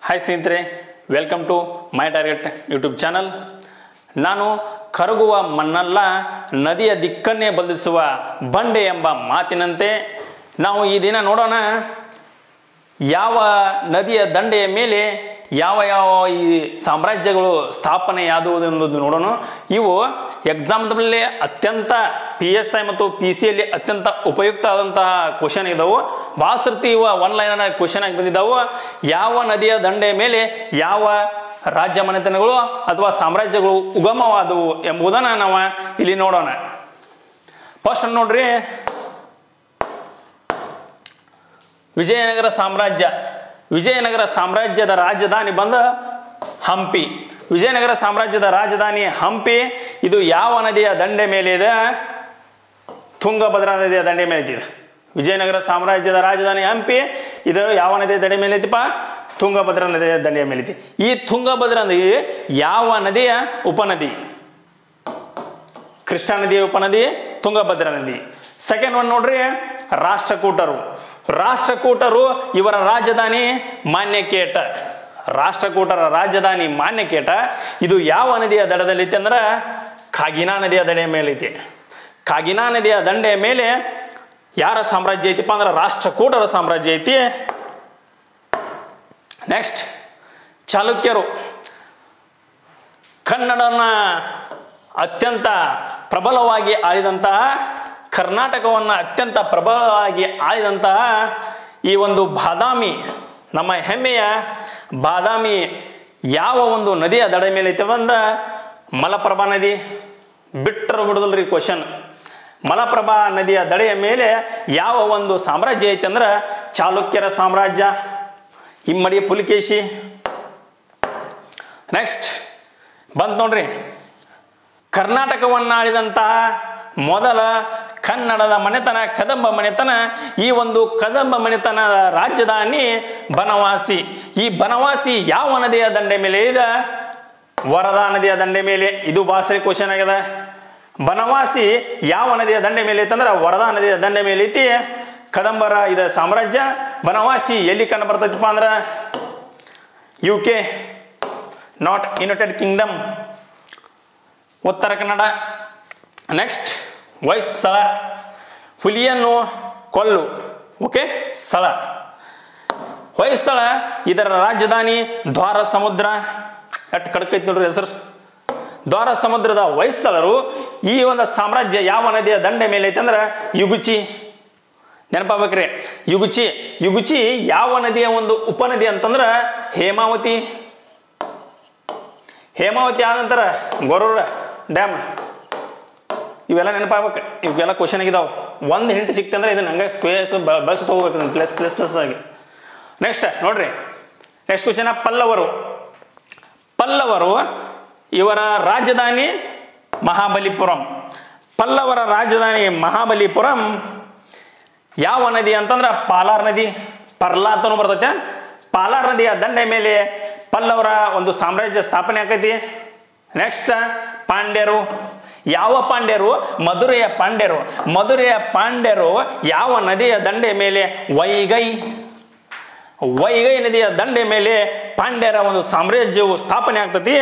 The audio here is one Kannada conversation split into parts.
ಹಾಯ್ ಸ್ನೇಹಿತರೆ welcome to my target YouTube channel ನಾನು ಕರಗುವ ಮಣ್ಣಲ್ಲ ನದಿಯ ದಿಕ್ಕನ್ನೇ ಬದಲಿಸುವ ಬಂಡೆ ಎಂಬ ಮಾತಿನಂತೆ ನಾವು ಈ ದಿನ ನೋಡೋಣ ಯಾವ ನದಿಯ ದಂಡೆಯ ಮೇಲೆ ಯಾವ ಯಾವ ಈ ಸಾಮ್ರಾಜ್ಯಗಳು ಸ್ಥಾಪನೆಯಾದುವುದು ಎಂಬುದು ನೋಡೋಣ ಇವು ಎಕ್ಸಾಮ್ನಲ್ಲಿ ಅತ್ಯಂತ ಪಿ ಎಸ್ ಐ ಮತ್ತು ಪಿ ಸಿ ಅಲ್ಲಿ ಅತ್ಯಂತ ಉಪಯುಕ್ತ ಆದಂತಹ ಕ್ವಶನ್ ಇದಾವು ಭಾಳ ಸರ್ತಿ ಇವ ಒನ್ ಲೈನ್ ಕ್ವಶನ್ ಆಗಿ ಬಂದಿದ್ದಾವು ಯಾವ ನದಿಯ ದಂಡೆಯ ಮೇಲೆ ಯಾವ ರಾಜ್ಯ ಮನೆತನಗಳು ಅಥವಾ ಸಾಮ್ರಾಜ್ಯಗಳು ಉಗಮವಾದವು ಎಂಬುದನ್ನು ನಾವು ಇಲ್ಲಿ ನೋಡೋಣ ಫಸ್ಟ್ ನೋಡ್ರಿ ವಿಜಯನಗರ ಸಾಮ್ರಾಜ್ಯ ವಿಜಯನಗರ ಸಾಮ್ರಾಜ್ಯದ ರಾಜಧಾನಿ ಬಂದ ಹಂಪಿ ವಿಜಯನಗರ ಸಾಮ್ರಾಜ್ಯದ ರಾಜಧಾನಿ ಹಂಪಿ ಇದು ಯಾವ ನದಿಯ ದಂಡೆ ಮೇಲೆ ಇದೆ ತುಂಗಭದ್ರಾ ನದಿಯ ದಂಡೆ ಮೇಲೆ ಐತಿ ಇದು. ವಿಜಯನಗರ ಸಾಮ್ರಾಜ್ಯದ ರಾಜಧಾನಿ ಹಂಪಿ ಇದು ಯಾವ ನದಿಯ ದಂಡೆ ಮೇಲೆ ಐತಿಪ್ಪ ತುಂಗಭದ್ರಾ ನದಿಯ ದಂಡೆಯ ಮೇಲೆ ಐತಿ ಈ ತುಂಗಭದ್ರಾ ನದಿ ಯಾವ ನದಿಯ ಉಪನದಿ ಕೃಷ್ಣಾ ನದಿಯ ಉಪನದಿ ತುಂಗಭದ್ರಾ ನದಿ ಸೆಕೆಂಡ್ ಒನ್ ನೋಡ್ರಿ ರಾಷ್ಟ್ರಕೂಟರು ರಾಷ್ಟ್ರಕೂಟರು ಇವರ ರಾಜಧಾನಿ ಮಾನ್ಯಕೇಟ ರಾಷ್ಟ್ರಕೂಟರ ರಾಜಧಾನಿ ಮಾನ್ಯಕೇಟ ಇದು ಯಾವ ನದಿಯ ದಡದಲ್ಲಿ ಐತಿ ಅಂದ್ರೆ ಕಾಗಿನಾ ನದಿಯ ದಂಡೆಯ ಮೇಲೆ ಐತಿ ಕಾಗಿನಾ ನದಿಯ ದಂಡೆಯ ಮೇಲೆ ಯಾರ ಸಾಮ್ರಾಜ್ಯ ಐತಿಪ್ಪ ಅಂದ್ರೆ ರಾಷ್ಟ್ರಕೂಟರ ಸಾಮ್ರಾಜ್ಯ ಐತಿ ನೆಕ್ಸ್ಟ್ ಚಾಲುಕ್ಯರು ಕನ್ನಡನ ಅತ್ಯಂತ ಪ್ರಬಲವಾಗಿ ಆಳಿದಂತಹ ಕರ್ನಾಟಕವನ್ನು ಅತ್ಯಂತ ಪ್ರಬಲವಾಗಿ ಆಳಿದಂತಹ ಈ ಒಂದು ಬಾದಾಮಿ ನಮ್ಮ ಹೆಮ್ಮೆಯ ಬಾದಾಮಿ ಯಾವ ಒಂದು ನದಿಯ ದಡ ಮೇಲೆ ಐತೆ ಅಂದ್ರೆ ಮಲಪ್ರಭಾ ನದಿ ಬಿಟ್ಟರು ಬಿಡೋದಿಲ್ರಿ ಕ್ವಶನ್ ಮಲಪ್ರಭಾ ನದಿಯ ದಡೆಯ ಮೇಲೆ ಯಾವ ಒಂದು ಸಾಮ್ರಾಜ್ಯ ಐತೆ ಅಂದ್ರೆ ಚಾಲುಕ್ಯರ ಸಾಮ್ರಾಜ್ಯ ಇಮ್ಮಡಿ ಪುಲಿಕೇಶಿ ನೆಕ್ಸ್ಟ್ ಬಂತು ನೋಡ್ರಿ ಕರ್ನಾಟಕವನ್ನು ಆಳಿದಂತಹ ಮೊದಲ ಕನ್ನಡದ ಮನೆತನ ಕದಂಬ ಮನೆತನ ಈ ಒಂದು ಕದಂಬ ಮನೆತನದ ರಾಜಧಾನಿ ಬನವಾಸಿ ಈ ಬನವಾಸಿ ಯಾವ ನದಿಯ ದಂಡೆ ಮೇಲೆ ಇದೆ ವರದಾ ನದಿಯ ದಂಡೆ ಮೇಲೆ ಇದು ಭಾಷೆ ಕ್ವಶನ್ ಆಗಿದೆ ಬನವಾಸಿ ಯಾವ ನದಿಯ ದಂಡೆ ಮೇಲೆ ಐತಂದ್ರೆ ವರದಾ ನದಿಯ ದಂಡೆ ಮೇಲೆ ಐತಿ ಕದಂಬರ ಇದು ಸಾಮ್ರಾಜ್ಯ ಬನವಾಸಿ ಎಲ್ಲಿ ಕಂಡು ಬರ್ತೈತಿಪ್ಪ ಅಂದ್ರೆ U K not United Kingdom Uttara Kannada next Hoysala ಹುಲಿಯನ್ನು ಕೊಲ್ಲು ಓಕೆ ಸ್ಥಳ ಹೊಯ್ಸಳ ಇದರ ರಾಜಧಾನಿ ದ್ವಾರ ಸಮುದ್ರ ಎಷ್ಟು ಕಡ್ಕೈತಿ ನೋಡ್ರಿ ಹೆಸರು ದ್ವಾರ ಸಮುದ್ರದ ಹೊಯ್ಸಳರು ಈ ಒಂದು ಸಾಮ್ರಾಜ್ಯ ಯಾವ ನದಿಯ ದಂಡೆ ಮೇಲೆ ಐತೆ ಅಂದ್ರೆ ಯುಗುಚಿ ನೆನಪಾಗ್ಬೇಕ್ರಿ ಯುಗುಚಿ ಯುಗುಚಿ ಯಾವ ನದಿಯ ಒಂದು ಉಪನದಿ ಅಂತಂದ್ರೆ ಹೇಮಾವತಿ ಹೇಮಾವತಿ ಆದ ನಂತರ ಗೊರೂರ ಡ್ಯಾಮ್ ಇವೆಲ್ಲ ನೆನಪಾಗ್ಬೇಕು ಇವೆಲ್ಲ ಕ್ವಶನ್ ಆಗಿದಾವೆ ಒಂದು ಹಿಂಟ್ ಸಿಕ್ತಂದ್ರೆ ಇದನ್ನ ಹಂಗೆ ಸ್ಕ್ವೇರ್ಸ್ ಬಳಸ್ತಾ ಹೋಗ್ಬೇಕು ಪ್ಲಸ್ ಪ್ಲಸ್ ಪ್ಲಸ್ ಆಗಿ ನೆಕ್ಸ್ಟ್ ನೋಡ್ರಿ ನೆಕ್ಸ್ಟ್ ಕ್ವಶನ್ ಪಲ್ಲವರು ಪಲ್ಲವರು ಇವರ ರಾಜಧಾನಿ ಮಹಾಬಲಿಪುರಂ ಪಲ್ಲವರ ರಾಜಧಾನಿ ಮಹಾಬಲಿಪುರಂ ಯಾವ ನದಿ ಅಂತಂದ್ರೆ ಪಾಲಾರ್ ನದಿ ಪರ್ಲಾ ಅಂತನೂ ಬರ್ತೈತೆ ಪಾಲಾರ್ ನದಿಯ ದಂಡೆ ಮೇಲೆ ಪಲ್ಲವರ ಒಂದು ಸಾಮ್ರಾಜ್ಯ ಸ್ಥಾಪನೆ ಆಕೈತಿ ನೆಕ್ಸ್ಟ್ ಪಾಂಡ್ಯರು ಯಾವ ಪಾಂಡ್ಯರು ಮಧುರೆಯ ಪಾಂಡ್ಯರು ಮಧುರೆಯ ಪಾಂಡ್ಯರು ಯಾವ ನದಿಯ ದಂಡೆ ಮೇಲೆ ವೈಗೈ ವೈಗೈ ನದಿಯ ದಂಡೆ ಮೇಲೆ ಪಾಂಡ್ಯರ ಒಂದು ಸಾಮ್ರಾಜ್ಯವು ಸ್ಥಾಪನೆ ಆಗ್ತತಿ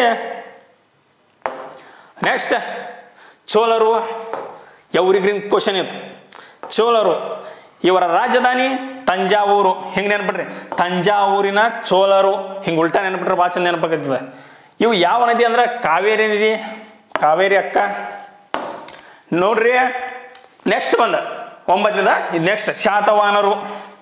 ನೆಕ್ಸ್ಟ್ ಚೋಳರು ಎವ್ರಿಗ್ರೀನ್ ಕ್ವಶನ್ ಇತ್ತು ಚೋಳರು ಇವರ ರಾಜಧಾನಿ ತಂಜಾವೂರು ಹಿಂಗೆ ನೆನ್ಬಿಟ್ರಿ ತಂಜಾವೂರಿನ ಚೋಳರು ಹಿಂಗೆ ಉಲ್ಟಾ ನೆನ್ಬಿಟ್ರೆ ಭಾಳ ಚಂದ ನೆನಪಾಗತ್ತದ ಇವು ಯಾವ ನದಿ ಅಂದ್ರೆ ಕಾವೇರಿ ನದಿ ಕಾವೇರಿ ಅಕ್ಕ ನೋಡ್ರಿ ನೆಕ್ಸ್ಟ್ ಬಂದ ಒಂಬತ್ತನೇದ ಇದು ನೆಕ್ಸ್ಟ್ ಶಾತವಾನರು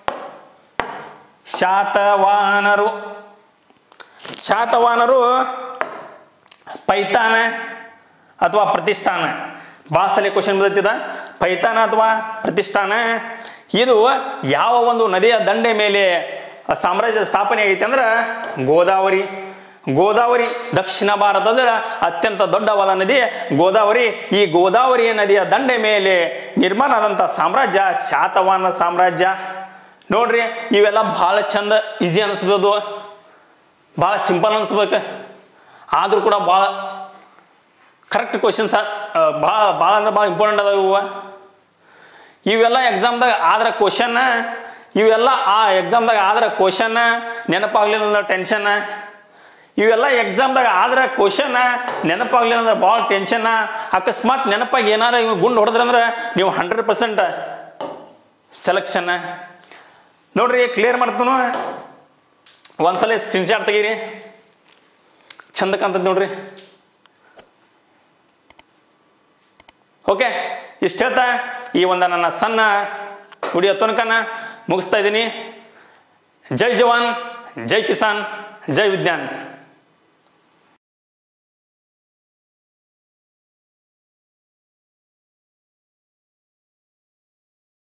ಶಾತವಾನರು ಶಾತವಾನರು ಪೈತಾನ ಅಥವಾ ಪ್ರತಿಷ್ಠಾನ ಭಾಷೆಯಲ್ಲಿ ಕ್ವಶನ್ ಬಂದಿದ ಪೈತಾನ ಅಥವಾ ಪ್ರತಿಷ್ಠಾನ ಇದು ಯಾವ ಒಂದು ನದಿಯ ದಂಡೆ ಮೇಲೆ ಸಾಮ್ರಾಜ್ಯ ಸ್ಥಾಪನೆ ಆಗೈತೆ ಅಂದ್ರೆ ಗೋದಾವರಿ ಗೋದಾವರಿ ದಕ್ಷಿಣ ಭಾರತದ ಅತ್ಯಂತ ದೊಡ್ಡವಾದ ನದಿ ಗೋದಾವರಿ ಈ ಗೋದಾವರಿ ನದಿಯ ದಂಡೆ ಮೇಲೆ ನಿರ್ಮಾಣ ಆದಂಥ ಸಾಮ್ರಾಜ್ಯ ಶಾತವಾಹನ ಸಾಮ್ರಾಜ್ಯ ನೋಡ್ರಿ ಇವೆಲ್ಲ ಭಾಳ ಚಂದ ಈಸಿ ಅನಿಸ್ಬೋದು ಭಾಳ ಸಿಂಪಲ್ ಅನಿಸ್ಬೇಕು ಆದರೂ ಕೂಡ ಭಾಳ ಕರೆಕ್ಟ್ ಕ್ವಶನ್ಸ್ ಭಾಳ ಭಾಳ ಅಂದ್ರೆ ಭಾಳ ಇಂಪಾರ್ಟೆಂಟ್ ಅದಾವ ಇವು ಇವೆಲ್ಲ ಎಕ್ಸಾಮ್ದಾಗ ಆದ್ರೆ ಕ್ವಶನ್ ಇವೆಲ್ಲ ಆ ಎಕ್ಸಾಮ್ದಾಗ ಆದ್ರೆ ಕ್ವಶನ್ ನೆನಪಾಗ್ಲಿಲ್ಲ ಅಂದ್ರೆ ಟೆನ್ಷನ್ ಇವೆಲ್ಲ ಎಕ್ಸಾಮ್ದಾಗ ಆದ್ರೆ ಕ್ವಶನ್ ನೆನಪಾಗ್ಲಿಲ್ಲ ಅಂದ್ರೆ ಭಾಳ ಟೆನ್ಷನ್ ಅಕಸ್ಮಾತ್ ನೆನಪಾಗಿ ಏನಾರ ಇವ್ ಗುಂಡು ಹೊಡೆದ್ರಂದ್ರೆ ನೀವು ಹಂಡ್ರೆಡ್ ಪರ್ಸೆಂಟ್ ಸೆಲೆಕ್ಷನ್ ನೋಡ್ರಿ ಕ್ಲಿಯರ್ ಮಾಡ್ತಾನು ಒಂದ್ಸಲ ಸ್ಕ್ರೀನ್ಶಾಟ್ ತೆಗೀರಿ ಚಂದ ಕಾಣ್ತದೆ ನೋಡ್ರಿ ಓಕೆ ಇಷ್ಟು ಹೇಳ್ತಾ ಈ ಒಂದು ನನ್ನ ಸಣ್ಣ ವಿಡಿಯೋ ತನಕನ ಮುಗಿಸ್ತಾ ಇದ್ದೀನಿ ಜೈ ಜವಾನ್ ಜೈ ಕಿಸಾನ್ ಜೈ ವಿಜ್ಞಾನ್